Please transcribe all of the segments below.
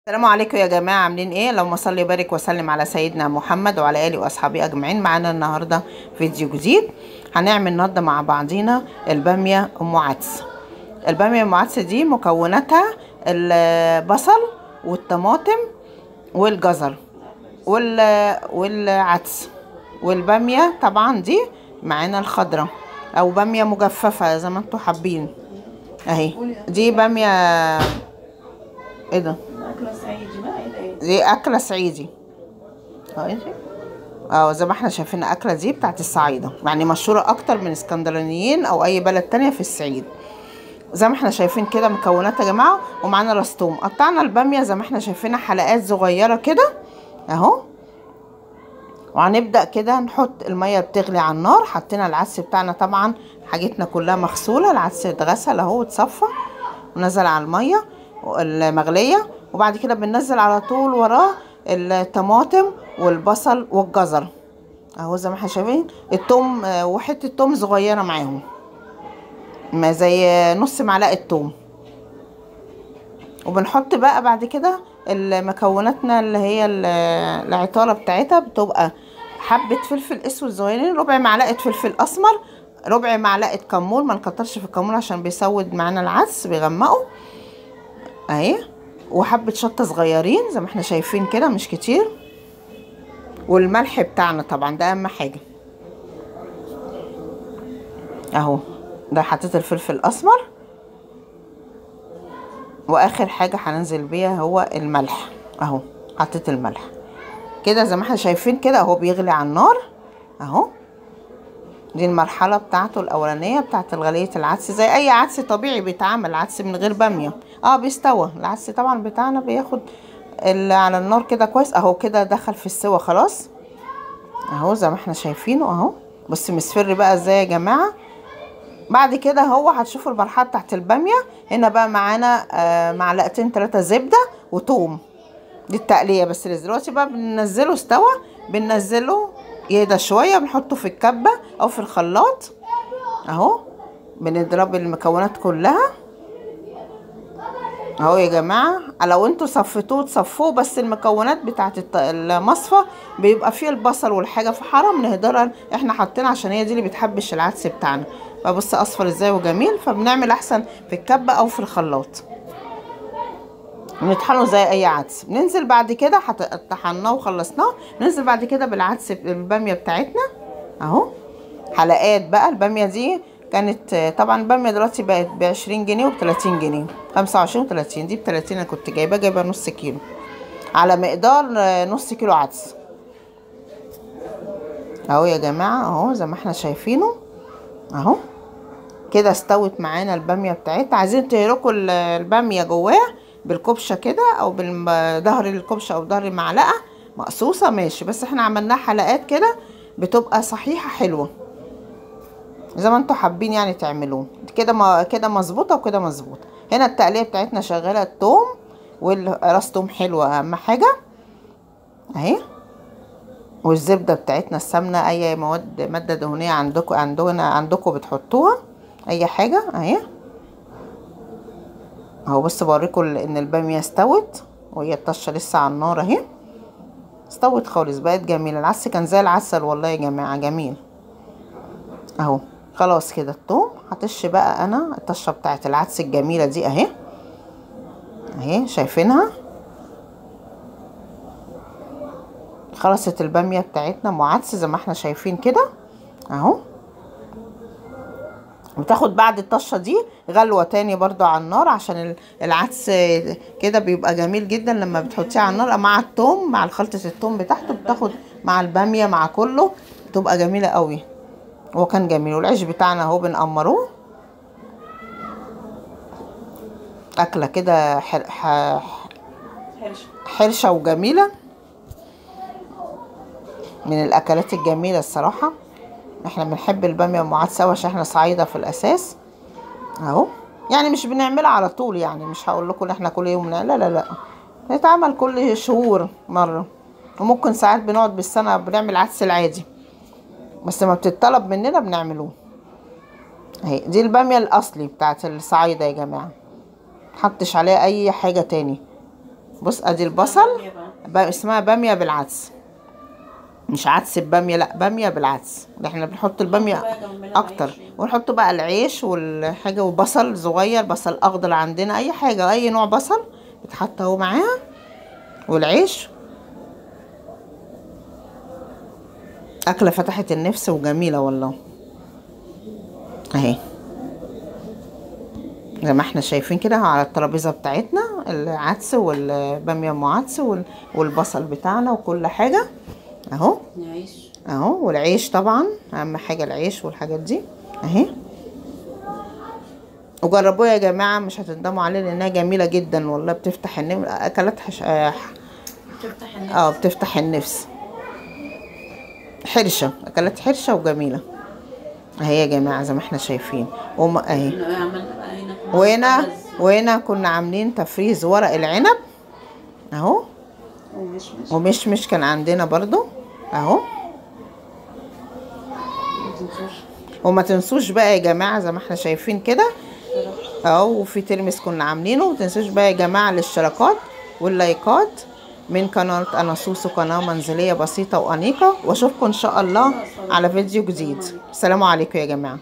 السلام عليكم يا جماعة عاملين ايه اللهم صل وبارك وسلم على سيدنا محمد وعلى اله واصحابه اجمعين معانا النهاردة فيديو جديد هنعمل النهاردة مع بعضينا البامية ام عدس البامية ام عدس دي مكوناتها البصل والطماطم والجزر وال والعدس والبامية طبعا دي معانا الخضرة او بامية مجففة زي ما انتوا حابين اهي دي بامية ايه ده أكلة صعيدي بقى إيه ده إيه؟ دي أكلة صعيدي اه زي ما احنا شايفين الأكلة دي بتاعت الصعايدة يعني مشهورة أكتر من اسكندرانيين أو أي بلد تانية في الصعيد زي ما احنا شايفين كده مكونات يا جماعة ومعانا رستوم قطعنا البامية زي ما احنا شايفينها حلقات صغيرة كده اهو وهنبدأ كده نحط المية بتغلي على النار حطينا العدس بتاعنا طبعا حاجتنا كلها مغسولة العدس اتغسل اهو اتصفى ونزل على المية المغلية وبعد كده بننزل على طول وراه الطماطم والبصل والجزر اهو زي ما احنا شايفين التوم آه، وحته توم صغيره معاهم ما زي نص معلقه توم وبنحط بقى بعد كده مكوناتنا اللي هي ال- العطاره بتاعتها بتبقى حبه فلفل اسود صغيرين ربع معلقه فلفل اسمر ربع معلقه كمون ما نكترش في الكمون عشان بيسود معانا العدس بيغمقه اهي وحبة شطة صغيرين زي ما احنا شايفين كده مش كتير والملح بتاعنا طبعا ده اهم حاجة اهو ده حطيت الفلفل الاسمر واخر حاجة هننزل بيها هو الملح اهو حطيت الملح كده زي ما احنا شايفين كده اهو بيغلي على النار اهو دي المرحلة بتاعته الأولانية بتاعت الغلية العدس زي أي عدس طبيعي بيتعمل عدس من غير بامية اه بيستوى العدس طبعا بتاعنا بياخد اللي على النار كده كويس اهو كده دخل في السوا خلاص اهو زي ما احنا شايفينه اهو بص مصفر بقى ازاي يا جماعة بعد كده هو هتشوفوا المرحلة بتاعت البامية هنا بقى معانا آه معلقتين تلاتة زبدة وتوم دي التقلية بس دلوقتي بقى بننزله استوى بننزله يهدى شوية بنحطه في الكبة أو في الخلاط أهو بنضرب المكونات كلها اهو يا جماعة لو انتوا صفتوه تصفوه بس المكونات بتاعت الط- المصفى بيبقى فيه البصل والحاجة في حرام نهدرها احنا حاطينها عشان هي دي اللي بتحبش العدس بتاعنا فبص اصفر ازاي وجميل فبنعمل احسن في الكبة او في الخلاط ونطحنه زي اي عدس بننزل بعد كده حت- طحناه وخلصناه ننزل بعد كده بالعدس الباميه بتاعتنا اهو حلقات بقى الباميه دي كانت آه، طبعا الباميه دلوقتي بقت ب 20 جنيه وب 30 جنيه 25 و 30 دي ب 30 انا كنت جايبه جايبه نص كيلو على مقدار آه، نص كيلو عدس اهو يا جماعه اهو زي ما احنا شايفينه اهو كده استوت معانا الباميه بتاعتنا عايزين تهركوا ال- الباميه جواه بالكبشه كده او بظهر الكبشه او ظهر المعلقه مقصوصه ماشي بس احنا عملناها حلقات كده بتبقى صحيحه حلوه زي ما انتوا حابين يعني تعملوه كده ما كده مظبوطه وكده مظبوطه هنا التقليه بتاعتنا شغاله التوم والراس توم حلوه اهم حاجه اهي والزبده بتاعتنا السمنه اي مواد ماده دهنيه عندكم عندنا عندكم بتحطوها اي حاجه اهي اهو بس بوريكم ال- ان الباميه استوت وهي الطشه لسه على النار اهي استوت خالص بقت جميله العدس كان زي العسل والله يا جماعه جميل اهو خلاص كده التوم هطش بقى انا الطشه بتاعت العدس الجميله دي اهي اهي شايفينها خلصت الباميه بتاعتنا ام عدس زي ما احنا شايفين كده اهو بتاخد بعد الطشه دي غلوه تاني برضو على النار عشان ال- العدس كده بيبقى جميل جدا لما بتحطيه على النار مع التوم مع خلطه التوم بتاعته بتاخد مع الباميه مع كله بتبقى جميله قوي هو كان جميل والعيش بتاعنا اهو بنقمروه اكله كده حر... ح... حرشة حرشه وجميله من الاكلات الجميله الصراحه احنا بنحب الباميه ام عدس أوي عشان احنا صعيده في الاساس اهو يعني مش بنعملها على طول يعني مش هقول لكم ان احنا كل يوم لا لا لا بنتعمل كل شهور مره وممكن ساعات بنقعد بالسنه بنعمل عدس العادي بس ما بتطلب مننا بنعملوه اهي دي الباميه الاصلي بتاعت الصعايده يا جماعه محطش عليها اي حاجه تاني بص ادي البصل بامية بقى. بقى اسمها باميه بالعدس مش عدس بباميه لا باميه بالعدس ده احنا بنحط الباميه بقى جنبنا اكتر العيش. ونحط بقى العيش والحاجه وبصل صغير بصل اخضر عندنا اي حاجه اي نوع بصل بيتحط اهو معاها والعيش اكله فتحت النفس وجميله والله اهي زي ما احنا شايفين كده على الترابيزه بتاعتنا العدس والباميه ام عدس وال- والبصل بتاعنا وكل حاجه اهو نعيش اهو والعيش طبعا اهم حاجه العيش والحاجات دي اهي وجربوها يا جماعه مش هتندموا عليها لانها جميله جدا والله بتفتح النفس اكلات حش... اه تفتح النفس آه، بتفتح النفس حرشه اكلات حرشه وجميله اهي يا جماعه زي ما احنا شايفين وما اهي إنه عملنا بقى هنا كنا وهنا رز وهنا كنا عاملين تفريز ورق العنب اهو ومشمش ومشمش كان عندنا برضو اهو متنسوش وما تنسوش بقى يا جماعه زي ما احنا شايفين كده اهو وفي ترمس كنا عاملينه ومتنسوش بقى يا جماعه الاشتراكات واللايكات من قناة أنا سوسو قناة منزلية بسيطة وأنيقة وأشوفكم إن شاء الله على فيديو جديد السلام عليكم يا جماعة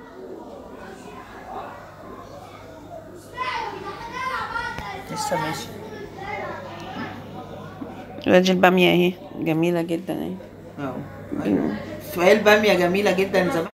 لسه ماشي ادي البامية اهي جميلة جدا اهي اهو فهي البامية جميلة جدا زي ما